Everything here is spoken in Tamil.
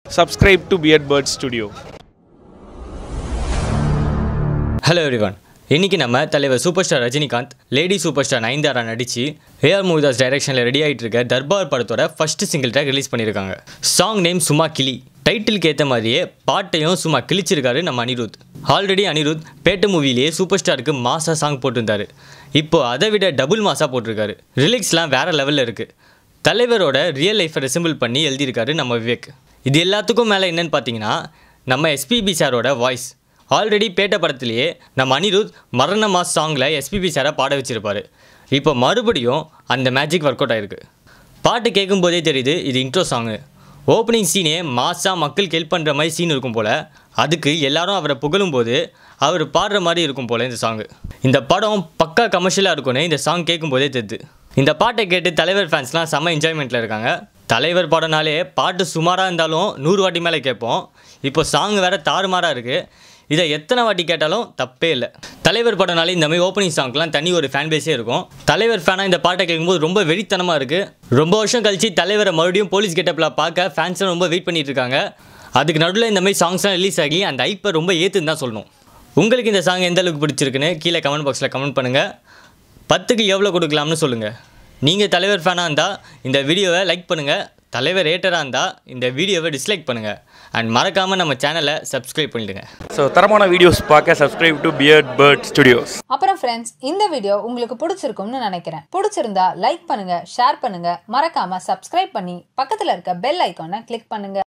subscribe to Beardbird Studio. Hello everyone இன்னைக்கு நம்ம தலைவர் super star Rajinikanth lady super star Nayanthara நடிச்சு ஏஆர் மூவிதாஸ் டைரக்ஷனில் ரெடி ஆகிட்டு இருக்க தர்பார் படத்தோட ஃபர்ஸ்ட் சிங்கிள் ட்ராக் ரிலீஸ் பண்ணியிருக்காங்க சாங் நேம் சும்மா கிளி டைட்டிலுக்கு ஏற்ற மாதிரியே பாட்டையும் சும்மா கிழிச்சிருக்காரு நம்ம அனிருத் ஆல்ரெடி அனிருத் பேட்டு மூவிலேயே சூப்பர் ஸ்டாருக்கு மாசா சாங் போட்டிருந்தாரு இப்போ அதை விட டபுள் மாசா போட்டிருக்காரு ரிலிக்ஸ்லாம் வேற லெவலில் இருக்குது தலைவரோட ரியல் லைஃப்பை ரெசிம்பிள் பண்ணி எழுதியிருக்காரு நம்ம விவேக் இது எல்லாத்துக்கும் மேலே என்னன்னு பார்த்தீங்கன்னா நம்ம எஸ்பிபி சாரோட வாய்ஸ் ஆல்ரெடி பேட்ட படத்திலேயே நம்ம அனிருத் மரண மாஸ் சாங்கில் எஸ்பிபி சாரை பாட வச்சிருப்பாரு இப்போ மறுபடியும் அந்த மேஜிக் ஒர்க் அவுட் ஆயிருக்கு பாட்டு கேட்கும்போதே தெரியுது இது இன்ட்ரோ சாங்கு ஓப்பனிங் சீனே மாஸாக மக்களுக்கு ஹெல்ப் பண்ணுற மாதிரி சீன் இருக்கும் போல் அதுக்கு எல்லாரும் அவரை புகழும்போது அவர் பாடுற மாதிரி இருக்கும் போல் இந்த சாங்கு இந்த படம் பக்கா கமர்ஷியலாக இருக்கும்னு இந்த சாங் கேட்கும்போதே தெரியுது இந்த பாட்டை கேட்டு தலைவர் ஃபேன்ஸ்லாம் செம்ம என்ஜாய்மெண்ட்டில் இருக்காங்க தலைவர் படம்னாலே பாட்டு சுமாராக இருந்தாலும் நூறு வாட்டி மேலே கேட்போம் இப்போ சாங் வேறு தாறுமாறாக இருக்குது இதை எத்தனை வாட்டி கேட்டாலும் தப்பே இல்லை தலைவர் படம்னாலே இந்த மாதிரி ஓப்பனிங் சாங்க்லாம் தனி ஒரு ஃபேன் பேஸே இருக்கும் தலைவர் ஃபேனாக இந்த பாட்டை கேட்கும்போது ரொம்ப வெறித்தனமாக இருக்குது ரொம்ப வருஷம் கழிச்சு தலைவரை மறுபடியும் போலீஸ் கெட்டப்பில் பார்க்க ஃபேன்ஸும் ரொம்ப வெயிட் பண்ணிட்டு இருக்காங்க அதுக்கு நடுவில் இந்த மாதிரி சாங்ஸ்லாம் ரிலீஸ் ஆகி அந்த ஐப்பை ரொம்ப ஏற்றுன்னு தான் சொல்லணும் உங்களுக்கு இந்த சாங் எந்த அளவுக்கு பிடிச்சிருக்குன்னு கீழே கமெண்ட் பாக்ஸில் கமெண்ட் பண்ணுங்கள் பத்துக்கு எவ்வளோ கொடுக்கலாம்னு சொல்லுங்கள் நீங்கள் தலைவர் ஃபேனாக இருந்தால் இந்த வீடியோவை லைக் பண்ணுங்கள் தலைவர் ரேட்டராக இருந்தால் இந்த வீடியோவை டிஸ்லைக் பண்ணுங்கள் அண்ட் மறக்காமல் நம்ம சேனலை சப்ஸ்கிரைப் பண்ணிடுங்க ஸோ தரமான வீடியோஸ் பார்க்க subscribe to Beardbird Studios. அப்புறம் ஃப்ரெண்ட்ஸ் இந்த வீடியோ உங்களுக்கு பிடிச்சிருக்கும்னு நினைக்கிறேன் பிடிச்சிருந்தா லைக் பண்ணுங்க ஷேர் பண்ணுங்க மறக்காம சப்ஸ்கிரைப் பண்ணி பக்கத்துல இருக்க பெல் ஐக்கானை கிளிக் பண்ணுங்க